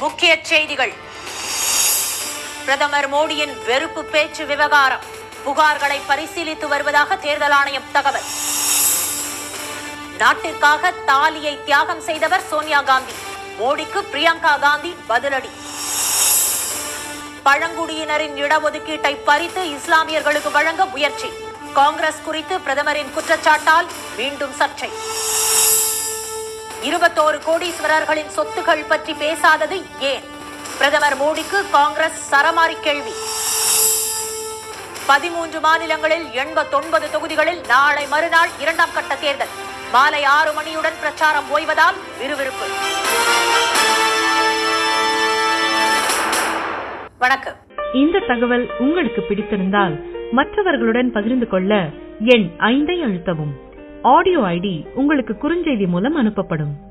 முக்கிய செய்திகள் பிரதமர் மோடியின் வெறுப்பு பேச்சு விவகாரம் புகார்களை பரிசீலித்து வருவதாக தேர்தல் ஆணையம் தகவல் நாட்டிற்காக தாலியை தியாகம் செய்தவர் சோனியா காந்தி மோடிக்கு பிரியங்கா காந்தி பதிலடி பழங்குடியினரின் இடஒதுக்கீட்டை பறித்து இஸ்லாமியர்களுக்கு வழங்க முயற்சி காங்கிரஸ் குறித்து பிரதமரின் குற்றச்சாட்டால் மீண்டும் சர்ச்சை இருபத்தோரு கோடீஸ்வரர்களின் சொத்துகள் பற்றி பேசாதது ஏன் பிரதமர் மோடிக்கு காங்கிரஸ் சரமாரி கேள்வி பதிமூன்று மாநிலங்களில் எண்பத்தொன்பது தொகுதிகளில் நாளை மறுநாள் இரண்டாம் கட்ட தேர்தல் மாலை ஆறு மணியுடன் பிரச்சாரம் ஓய்வதால் விறுவிறுப்பு வணக்கம் இந்த தகவல் உங்களுக்கு பிடித்திருந்தால் மற்றவர்களுடன் பகிர்ந்து கொள்ள எண் ஐந்தை அழுத்தவும் ஆடியோ ஐடி உங்களுக்கு குறுஞ்செய்தி மூலம் அனுப்பப்படும்